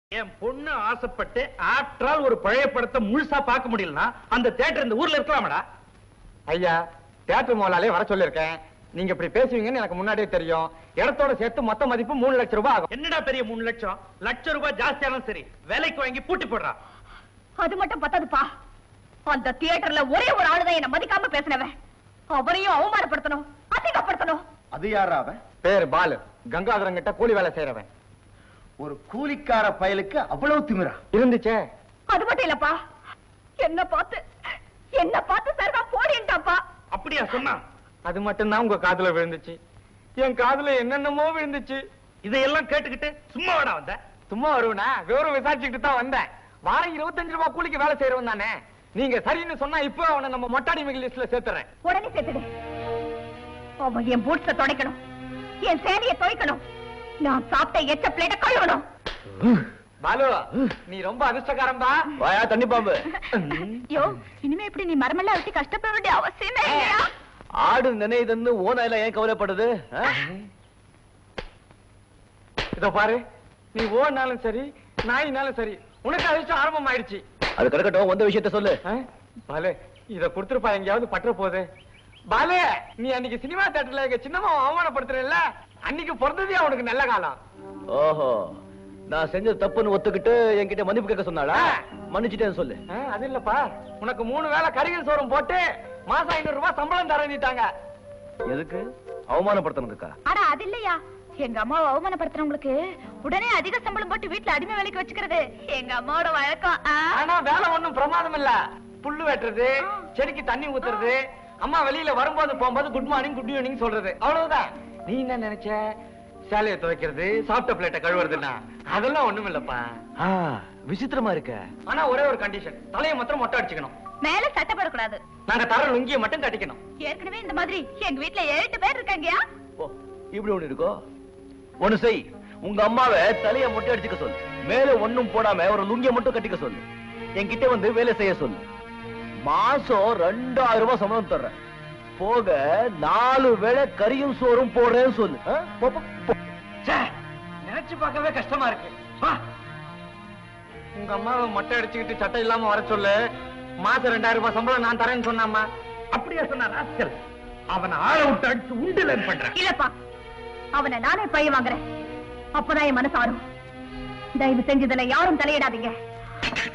என் பொண்ணு ஆசைப்பட்டு ஆற்றால் ஒரு பழைய படத்தை முழுசா பார்க்க முடியலனா அந்த தியேட்டர் இந்த ஊர்ல இருக்கலாமடா ஐயா தியேட்டர் முதலாளே வர சொல்லியிருக்கேன் நீங்க இப்படி பேசுவீங்கன்னு எனக்கு முன்னாடியே தெரியும் இடத்தோட சேர்த்து மொத்த மதிப்பு மூணு லட்சம் ரூபாய் ஆகும் என்னடா பெரிய மூணு லட்சம் லட்சம் ரூபாய் ஜாஸ்தியானாலும் சரி விலைக்கு வாங்கி பூட்டி போடுறா அது மட்டும் பத்தாதுப்பா அந்த தியேட்டர்ல ஒரே ஒரு ஆளுதான் என்ன மதிக்காம பேசினவன் அவரையும் அவமானப்படுத்தணும் அதிகப்படுத்தணும் அது யாரா அவன் பேர் பாலு கங்காதரன் கிட்ட கூலி வேலை செய்யறவன் ஒரு கூலிக்கார பயலுக்கு அவ்வளவு திமிரா இருந்துச்சே அது மட்டும் இல்லப்பா என்ன பார்த்து என்ன பார்த்து சரிதா போடின்ட்டாப்பா அப்படியா சொன்னா அது மட்டும்தான் உங்க காதுல விழுந்துச்சு என் காதுல என்னென்னமோ விழுந்துச்சு இதையெல்லாம் கேட்டுக்கிட்டு சும்மா வாடா வந்த சும்மா வருவனா விவரம் விசாரிச்சுக்கிட்டு தான் வந்தேன் வாரம் இருபத்தஞ்சு ரூபாய் கூலிக்கு வேலை செய்யறவன் தானே நீங்க சரின்னு சொன்னா இப்போ அவனை நம்ம மொட்டாடி மிக லிஸ்ட்ல சேர்த்துறேன் உடனே சேர்த்துடு அவன் என் பூட்ஸ துடைக்கணும் என் சேலைய துவைக்கணும் நான் சாப்பிட்ட எச்ச பிளேட்ட கழுவணும் பாலு நீ ரொம்ப அதிர்ஷ்டக்காரன்பா வாயா தண்ணி பாம்பு யோ இனிமே இப்படி நீ மரமெல்லாம் வெட்டி கஷ்டப்பட வேண்டிய அவசியமே இல்லையா ஆடு நினைதுன்னு ஓனாயில ஏன் கவலைப்படுது ஆ? இதோ பாரு நீ ஓடினாலும் சரி நாயினாலும் சரி உனக்கு அதிர்ஷ்டம் ஆரம்பம் ஆயிடுச்சு அது கிடக்கட்டும் வந்த விஷயத்த சொல்லு ஆ? பாலு இத கொடுத்துருப்பா எங்கேயாவது பற்ற போகுது பாலு நீ அன்னைக்கு சினிமா தியேட்டர்ல எங்க சின்னம்மா அவமானப்படுத்துறல அன்னைக்கு பிறந்ததே அவனுக்கு நல்ல காலம் ஓஹோ நான் செஞ்சது தப்புன்னு ஒத்துக்கிட்டு என்கிட்ட மன்னிப்பு கேட்க சொன்னாளா ஆ. மன்னிச்சிட்டேன்னு சொல்லு ஆ, அது இல்லப்பா உனக்கு மூணு வேளை கறிகள் சோறும் போட்டு மாசம் ஐநூறு ரூபாய் சம்பளம் தரணிட்டாங்க எதுக்கு அவமானப்படுத்தணுக்கா ஆனா அது இல்லையா எங்க அம்மாவை அவமானப்படுத்துறவங்களுக்கு உடனே அதிக சம்பளம் போட்டு வீட்டுல அடிமை வேலைக்கு வச்சுக்கிறது எங்க அம்மாவோட வழக்கம் ஆ? ஆனா வேலை ஒண்ணும் பிரமாதம் இல்ல புல்லு வெட்டுறது ஆ. செடிக்கு தண்ணி ஊத்துறது அம்மா வெளியில வரும்போது போகும்போது குட் மார்னிங் குட் ஈவினிங் சொல்றது அவ்வளவுதான் நீ என்ன நினைச்ச சேலையை துவைக்கிறது சாப்பிட்ட பிளேட்டை கழுவுறதுன்னா அதெல்லாம் ஒண்ணும் இல்லப்பா ஆ, விசித்திரமா இருக்க ஆனா ஒரே ஒரு கண்டிஷன் தலையை மாத்திரம் மொட்டை அடிச்சுக்கணும் மேல சட்டப்படக்கூடாது நாங்க தர லுங்கிய மட்டும் கட்டிக்கணும் ஏற்கனவே இந்த மாதிரி எங்க வீட்டுல ஏழு பேர் இருக்காங்கயா ஓ இப்படி ஒண்ணு இருக்கோ ஒண்ணு செய் உங்க அம்மாவை தலைய மொட்டை அடிச்சுக்க சொல்லு மேல ஒண்ணும் போடாம ஒரு லுங்கிய மட்டும் கட்டிக்க சொல்லு என்கிட்ட வந்து வேலை செய்ய சொல்லு மாசம் ரெண்டாயிரம் ரூபாய் சம்பளம் தர்றேன் போக நாலு வேளை கறியும் சோறும் போடுறேன்னு சொல்லு ஆ? போ, போ, போ. ச்சே, நினைச்சு பார்க்கவே கஷ்டமா இருக்கு வா. உங்க அம்மாவை மொட்டை அடிச்சுக்கிட்டு சட்டை இல்லாம வர சொல்லு மாசம் ரெண்டாயிரம் ரூபாய் சம்பளம் நான் தரேன்னு சொன்னாமா அப்படியா சொன்னா ராஸ்கல் அவனை ஆள விட்டு அடிச்சு உண்டுலன்னு பண்றான் இல்லப்பா அவனை நானே பழி வாங்குறேன் அப்பதான் என் மனசு ஆறும் தயவு செஞ்சு இதுல யாரும் தலையிடாதீங்க